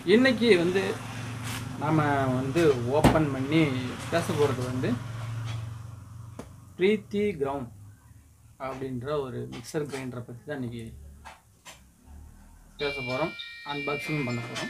இன்னைக்கு வந்து நாம் வந்து ஓப்பன் பண்ணி பேச போகிறது வந்து பிரீத்தி கிரவுண்ட் அப்படின்ற ஒரு மிக்சர் கிரைண்டரை பற்றி தான் இன்னைக்கு பேச போகிறோம் அன்பாக்சிங் பண்ண போகிறோம்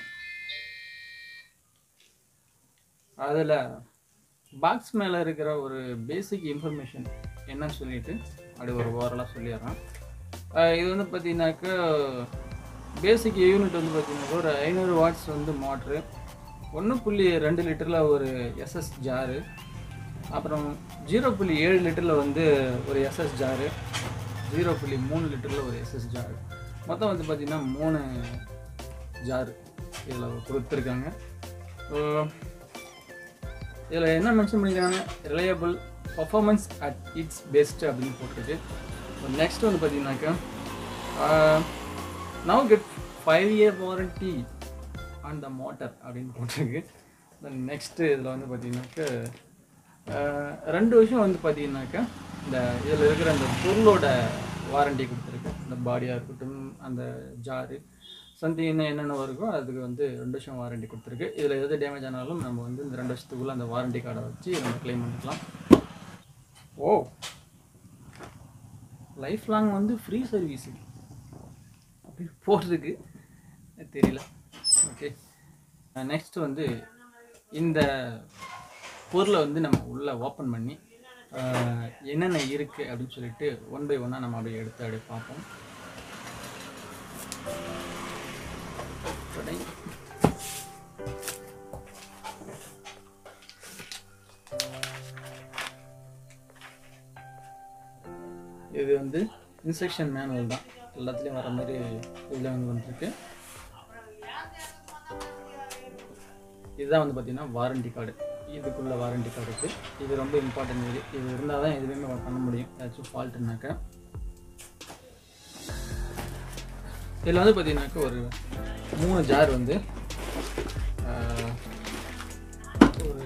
அதில் பாக்ஸ் மேலே இருக்கிற ஒரு பேசிக் இன்ஃபர்மேஷன் என்னன்னு சொல்லிட்டு அப்படி ஒரு ஓரலாக சொல்லிடுறேன் அஹ் இது வந்து பார்த்தீங்கன்னாக்கா பேசிக் யூனிட் வந்து பார்த்தீங்கன்னாக்கா ஒரு ஐநூறு வாட்ஸ் வந்து மோட்ரு ஒன்று புள்ளி ரெண்டு லிட்டரில் ஒரு எஸ்எஸ் ஜாரு அப்புறம் ஜீரோ புள்ளி ஏழு லிட்டரில் வந்து ஒரு எஸ்எஸ் ஜாரு ஜீரோ புள்ளி மூணு லிட்டரில் ஒரு எஸ்எஸ் ஜாரு மொத்தம் வந்து பார்த்திங்கன்னா மூணு ஜாரு இதில் கொடுத்துருக்காங்க இதில் என்ன மென்ஷன் பண்ணிக்கிறாங்க reliable performance at its best அப்படின்னு போட்டிருக்கு நெக்ஸ்ட் வந்து பார்த்தீங்கன்னாக்கா now get five year warranty on the motor அப்படின்னு போட்டிருக்கு நெக்ஸ்ட்டு இதில் வந்து பார்த்தீங்கன்னாக்கா ஆஹ், ரெண்டு விஷயம் வந்து பார்த்தீங்கன்னாக்கா இந்த இதில் இருக்கிற அந்த பொருளோட வாரண்டி கொடுத்துருக்கு இந்த பாடியாக இருக்கட்டும் அந்த ஜாரு சம்திங் என்ன என்னென்ன இருக்கோ அதுக்கு வந்து ரெண்டு வருஷம் வாரண்டி கொடுத்துருக்கு இதில் எது டேமேஜ் ஆனாலும் நம்ம வந்து இந்த ரெண்டு வருஷத்துக்குள்ளே அந்த வாரண்டி கார்டை வச்சு நம்ம க்ளைம் பண்ணிக்கலாம் ஓ லைஃப் லாங் வந்து ஃப்ரீ சர்வீஸ் அப்படி போட்டிருக்கு தெரியல ஓகே நெக்ஸ்ட் வந்து இந்த பொருளை வந்து நம்ம உள்ளே ஓப்பன் பண்ணி அஹ், என்னென்ன இருக்குது அப்படின்னு சொல்லிட்டு ஒன் பை ஒன்னாக நம்ம அப்படியே எடுத்து அப்படியே பார்ப்போம் தொடை. இது வந்து இன்ஸ்ட்ரக்ஷன் மேனுவல் தான் எல்லாத்துலேயும் வர மாதிரி இதில் வந்து வந்துருக்கு இதுதான் வந்து பார்த்தீங்கன்னா வாரண்டி கார்டு இதுக்குள்ள வாரண்டி கார்டு இருக்குது இது ரொம்ப இம்பார்ட்டன்ட் இது இது இருந்தால் தான் எதுவுமே பண்ண முடியும் ஏதாச்சும் ஃபால்ட்டுனாக்கா இதில் வந்து பார்த்தீங்கன்னாக்கா ஒரு மூணு ஜார் வந்து ஆஹ், ஒரு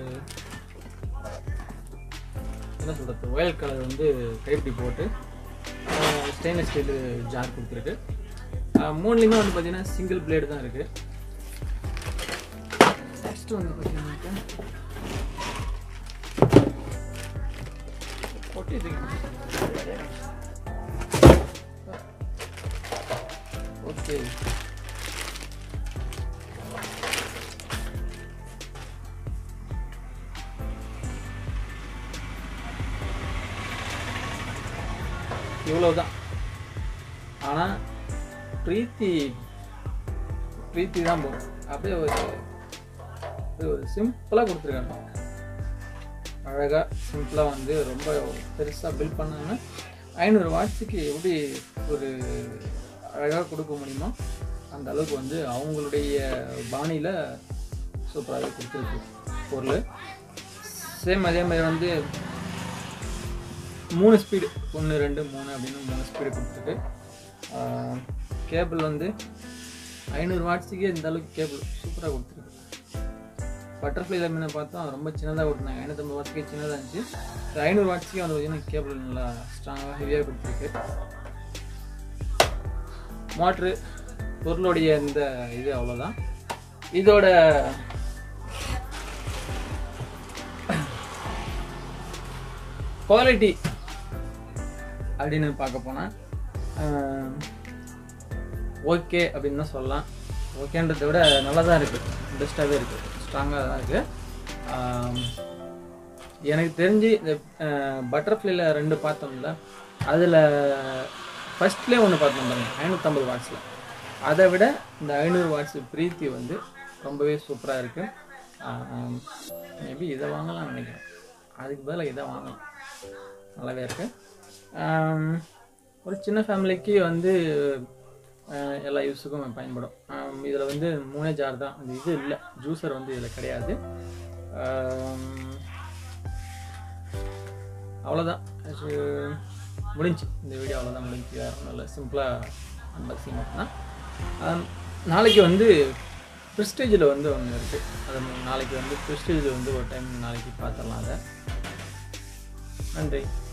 என்ன சொல்கிறது ஒயல் கலர் வந்து கைப்பிடி போட்டு ஸ்டெயின்லெஸ் ஸ்டீல் ஜார் கொடுத்துருக்கு ஆஹ், மூணுலேயுமே வந்து பார்த்தீங்கன்னா சிங்கிள் பிளேடு தான் இருக்குது நெக்ஸ்ட் வந்து பார்த்தீங்கன்னாக்கா ஓகே இவ்வளவுதான் ஆனால் பிரீத்தி பிரீத்தி தான் போகும் அப்படியே ஒரு இது ஒரு சிம்பிளாக கொடுத்துருக்காங்க அழகாக சிம்பிளாக வந்து ரொம்ப பெருசாக பில்ட் பண்ணாமல் ஐநூறு வாட்ஸுக்கு எப்படி ஒரு அழகாக கொடுக்க முடியுமோ அந்த அளவுக்கு வந்து அவங்களுடைய பாணியில் சூப்பராகவே கொடுத்துருக்கு பொருள் சேம் அதே மாதிரி வந்து மூணு ஸ்பீடு ஒன்று ரெண்டு மூணு அப்படின்னு மூணு ஸ்பீடு கொடுத்துருக்கு கேபிள் வந்து ஐநூறு வாட்ஸுக்கே இந்த அளவுக்கு கேபிள் சூப்பராக கொடுத்துருக்கு பட்டர்ஃப்ளைல மீனை பார்த்தோம் ரொம்ப சின்னதாக கொடுத்தாங்க ஐநூற்றம்பது வாட்ஸ்க்கே சின்னதாக இருந்துச்சு இந்த ஐநூறு வாட்ஸ்க்கே வந்து பார்த்தீங்கன்னா கேபிள் நல்லா ஸ்ட்ராங்காக ஹெவியாக கொடுத்துருக்கு மோட்ரு பொருளுடைய இந்த இது அவ்வளோதான் இதோட குவாலிட்டி அப்படின்னு பார்க்க போனால் ஓகே அப்படின்னு தான் சொல்லலாம் ஓகேன்றதை விட நல்லா தான் இருக்குது பெஸ்ட்டாகவே இருக்குது ஸ்ட்ராங்காக தான் இருக்குது எனக்கு தெரிஞ்சு இந்த பட்டர்ஃப்ளைல ரெண்டு பார்த்தோம்ல அதில் ஃபஸ்ட்லேயே ஒன்று பார்த்தோம் பாருங்க ஐநூற்றம்பது வாட்ஸில் அதை விட இந்த ஐநூறு வாட்ஸ் பிரீத்தி வந்து ரொம்பவே சூப்பராக இருக்குது மேபி இதை வாங்கலாம்னு நினைக்கிறேன் அதுக்கு பதிலாக இதை வாங்கலாம் நல்லாவே இருக்குது ஒரு சின்ன ஃபேமிலிக்கு வந்து ஆஹ் எல்லா யூஸுக்கும் பயன்படும் இதில் வந்து மூணே ஜார் தான் அந்த இது இல்லை ஜூஸர் வந்து இதில் கிடையாது ஆம், அவ்வளோதான் அது முடிஞ்சு இந்த வீடியோ அவ்வளோதான் முடிஞ்சு வேறு ஒன்றும் இல்லை சிம்பிளாக அன்பாக்சிங் மட்டும்தான் ஆம், நாளைக்கு வந்து ப்ரிஸ்டேஜில் வந்து ஒன்று இருக்குது அது நாளைக்கு வந்து ப்ரிஸ்டேஜில் வந்து ஒரு டைம் நாளைக்கு பார்த்துடலாம் அதை நன்றி